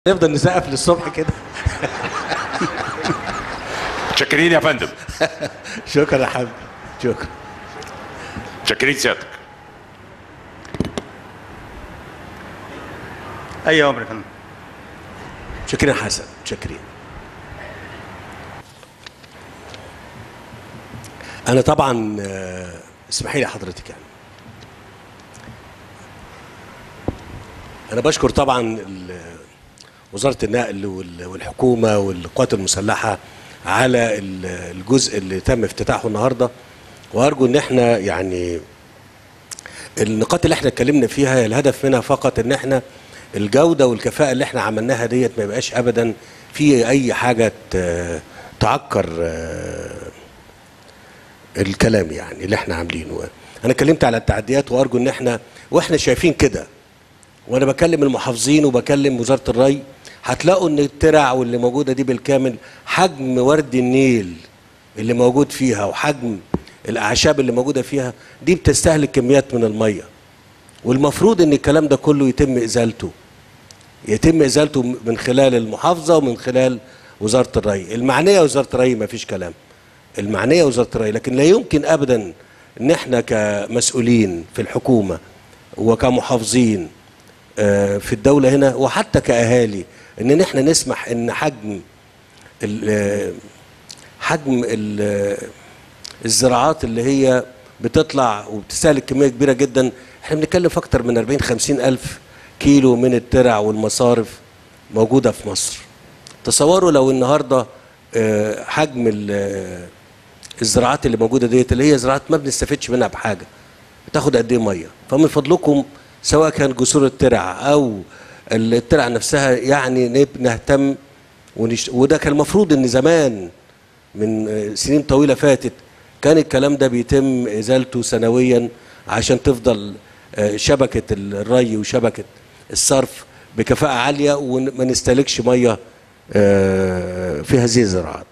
نفضل نسقف للصبح كده متشكرين يا فندم شكرا يا حبيبي شكرا متشكرين سيادتك اي امر يا فندم شكرا حسن شكرا انا طبعا آه، اسمحي لي حضرتك يعني انا بشكر طبعا ال- وزاره النقل وال- والحكومه والقوات المسلحه على ال- الجزء اللي تم افتتاحه النهارده وارجو ان احنا يعني النقاط اللي احنا اتكلمنا فيها الهدف منها فقط ان احنا الجوده والكفاءه اللي احنا عملناها ديت ما يبقاش ابدا في اي حاجه ت- تعكر آه، الكلام يعني اللي احنا عاملينه انا اتكلمت على التعديات وارجو ان احنا واحنا شايفين كده وانا بكلم المحافظين وبكلم وزاره الري هتلاقوا ان الترع واللي موجوده دي بالكامل حجم ورد النيل اللي موجود فيها وحجم الاعشاب اللي موجوده فيها دي بتستهلك كميات من الميه والمفروض ان الكلام ده كله يتم ازالته يتم ازالته من خلال المحافظه ومن خلال وزاره الري المعنيه وزاره الري ما فيش كلام المعنيه وزاره الري لكن لا يمكن ابدا ان احنا كمسؤولين في الحكومه وكمحافظين آه، في الدوله هنا وحتى كاهالي ان احنا نسمح ان حجم ال- آه، حجم ال- آه، الزراعات اللي هي بتطلع وبتستهلك كميه كبيره جدا احنا بنتكلم في اكتر من 40 50 الف كيلو من الترع والمصارف موجوده في مصر تصوروا لو النهارده آه، حجم ال- آه، الزراعات اللي موجوده ديت اللي هي زراعات ما بنستفدش منها بحاجه بتاخد قد ايه ميه فمن فضلكم سواء كان جسور الترع او الترع نفسها يعني نب- نهتم ونش... وده كان المفروض ان زمان من آه، سنين طويله فاتت كان الكلام ده بيتم ازالته سنويا عشان تفضل آه، شبكه الري وشبكه الصرف بكفاءه عاليه وما نستهلكش ميه آه، في هذه الزراعات.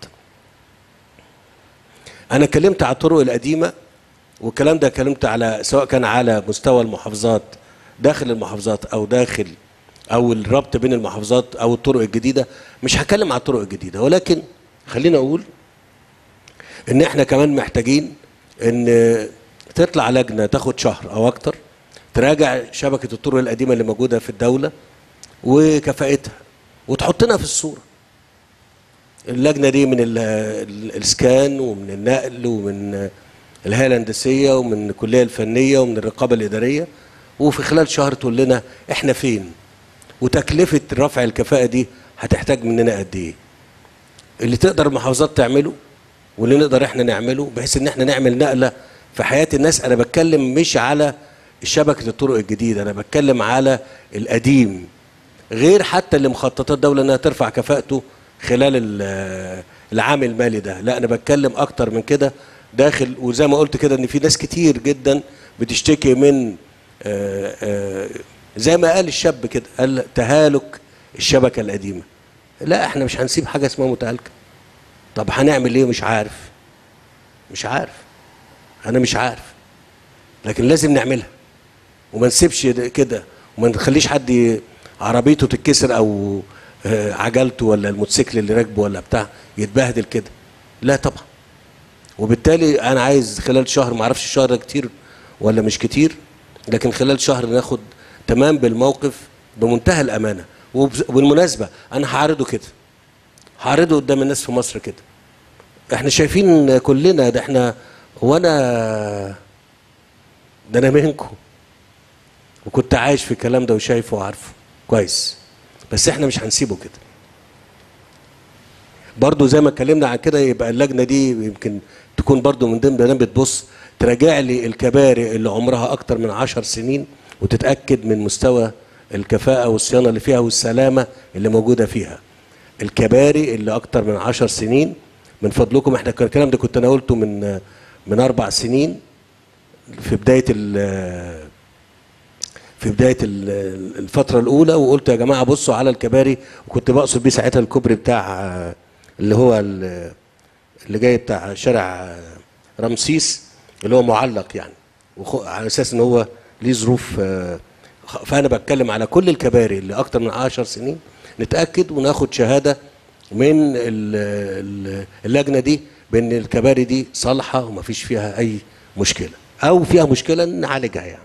انا اتكلمت على الطرق القديمه والكلام ده اتكلمت على سواء كان على مستوى المحافظات داخل المحافظات او داخل او الربط بين المحافظات او الطرق الجديده مش هتكلم على الطرق الجديده ولكن خلينا اقول ان احنا كمان محتاجين ان تطلع لجنه تاخد شهر او اكتر تراجع شبكه الطرق القديمه اللي موجوده في الدوله وكفاءتها وتحطنا في الصوره اللجنه دي من ال- ال- الاسكان ومن النقل ومن الهيئه الهندسيه ومن الكليه الفنيه ومن الرقابه الاداريه وفي خلال شهر تقول لنا احنا فين وتكلفه رفع الكفاءه دي هتحتاج مننا قد ايه اللي تقدر المحافظات تعمله واللي نقدر احنا نعمله بحيث ان احنا نعمل نقله في حياه الناس انا بتكلم مش على شبكه الطرق الجديده انا بتكلم على القديم غير حتى اللي مخططات الدوله انها ترفع كفاءته خلال ال- العام المالي ده لا انا بتكلم اكتر من كده داخل وزي ما قلت كده ان في ناس كتير جدا بتشتكي من آه، آه، زي ما قال الشاب كده قال تهالك الشبكه القديمه لا احنا مش هنسيب حاجه اسمها متهالكه طب هنعمل ايه مش عارف مش عارف انا مش عارف لكن لازم نعملها وما نسيبش ده- كده وما نخليش حد ي- عربيته تتكسر او آه، عجلته ولا الموتوسيكل اللي راكبه ولا بتاع يتبهدل كده لا طبعا وبالتالي انا عايز خلال شهر ما اعرفش الشهر ده كتير ولا مش كتير لكن خلال شهر ناخد تمام بالموقف بمنتهى الامانه وبز- وبالمناسبه انا هعرضه كده هعرضه قدام الناس في مصر كده احنا شايفين كلنا ده احنا هو انا ده انا منكم وكنت عايش في الكلام ده وشايفه وعارفه كويس بس احنا مش هنسيبه كده برضو زي ما اتكلمنا عن كده يبقى اللجنه دي يمكن تكون برضو من ضمن ما بتبص تراجع لي الكباري اللي عمرها اكتر من عشر سنين وتتاكد من مستوى الكفاءه والصيانه اللي فيها والسلامه اللي موجوده فيها الكباري اللي اكتر من عشر سنين من فضلكم احنا كان الكلام ده كنت انا قلته من من اربع سنين في بدايه ال- في بدايه ال- الفتره الاولى وقلت يا جماعه بصوا على الكباري وكنت بقصد بيه ساعتها الكوبري بتاع آه، اللي هو ال- اللي جاي بتاع شارع آه، رمسيس اللي هو معلق يعني وخ- على اساس ان هو ليه ظروف آه، خ- فانا بتكلم على كل الكباري اللي اكتر من 10 سنين نتاكد وناخد شهاده من ال- ال- اللجنه دي بان الكباري دي صالحه ومفيش فيها اي مشكله او فيها مشكله نعالجها يعني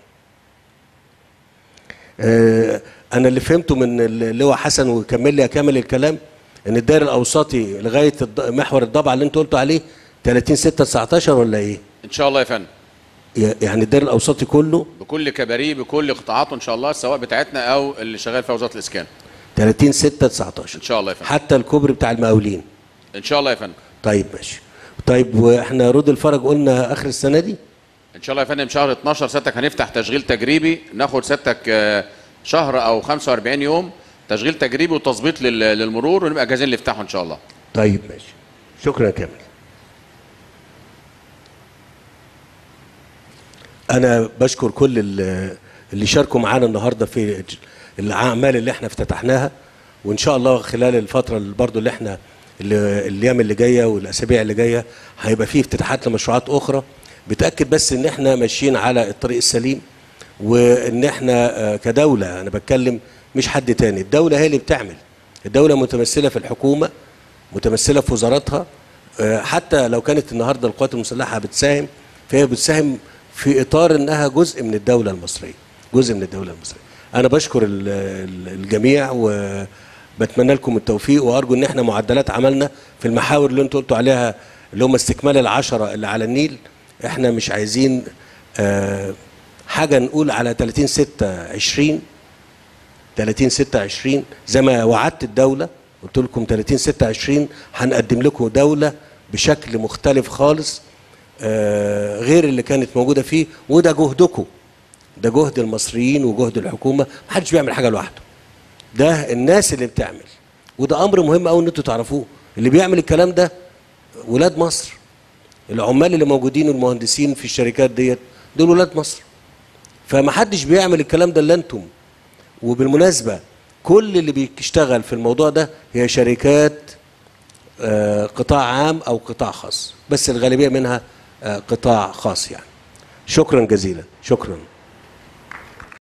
آه، انا اللي فهمته من اللواء حسن وكمل لي اكمل الكلام ان الدائر الاوسطي لغايه الض- محور الضبع اللي انت قلتوا عليه 30 6 19 ولا ايه ان شاء الله يا فندم يعني الدائر الاوسطي كله بكل كباريه بكل قطاعاته ان شاء الله سواء بتاعتنا او اللي شغال فيها وزاره الاسكان 30 6 19 ان شاء الله يا فندم حتى الكوبري بتاع المقاولين ان شاء الله يا فندم طيب ماشي طيب واحنا رود الفرج قلنا اخر السنه دي ان شاء الله يا فندم شهر 12 سيادتك هنفتح تشغيل تجريبي ناخد سيادتك آه، شهر او 45 يوم تشغيل تجريبي وتظبيط لل- للمرور ونبقى جاهزين نفتحه ان شاء الله طيب ماشي شكرا يا كامل انا بشكر كل ال- اللي شاركوا معانا النهارده في الج- الاعمال اللي احنا افتتحناها وان شاء الله خلال الفتره اللي برضو اللي احنا اللي- الايام اللي جايه والاسابيع اللي جايه هيبقى فيه افتتاحات لمشروعات اخرى بتاكد بس ان احنا ماشيين على الطريق السليم وان احنا آه، كدوله انا بتكلم مش حد تاني الدوله هي اللي بتعمل الدوله متمثله في الحكومه متمثله في وزاراتها آه، حتى لو كانت النهارده القوات المسلحه بتساهم فهي بتساهم في اطار انها جزء من الدوله المصريه جزء من الدوله المصريه انا بشكر ال- ال- الجميع وبتمنى لكم التوفيق وارجو ان احنا معدلات عملنا في المحاور اللي انتوا قلتوا عليها اللي هم استكمال العشرة اللي على النيل احنا مش عايزين آه، حاجه نقول على 30 6 20 30 26 زي ما وعدت الدولة قلت لكم 30 26 هنقدم لكم دولة بشكل مختلف خالص آه، غير اللي كانت موجودة فيه وده جهدكم ده جهد المصريين وجهد الحكومة محدش بيعمل حاجة لوحده ده الناس اللي بتعمل وده أمر مهم أوي إن أنتوا تعرفوه اللي بيعمل الكلام ده ولاد مصر العمال اللي موجودين والمهندسين في الشركات ديت دول ولاد مصر فمحدش بيعمل الكلام ده الا انتم وبالمناسبة كل اللي بيشتغل في الموضوع ده هي شركات آه، قطاع عام أو قطاع خاص بس الغالبية منها آه، قطاع خاص يعني شكرا جزيلا شكرا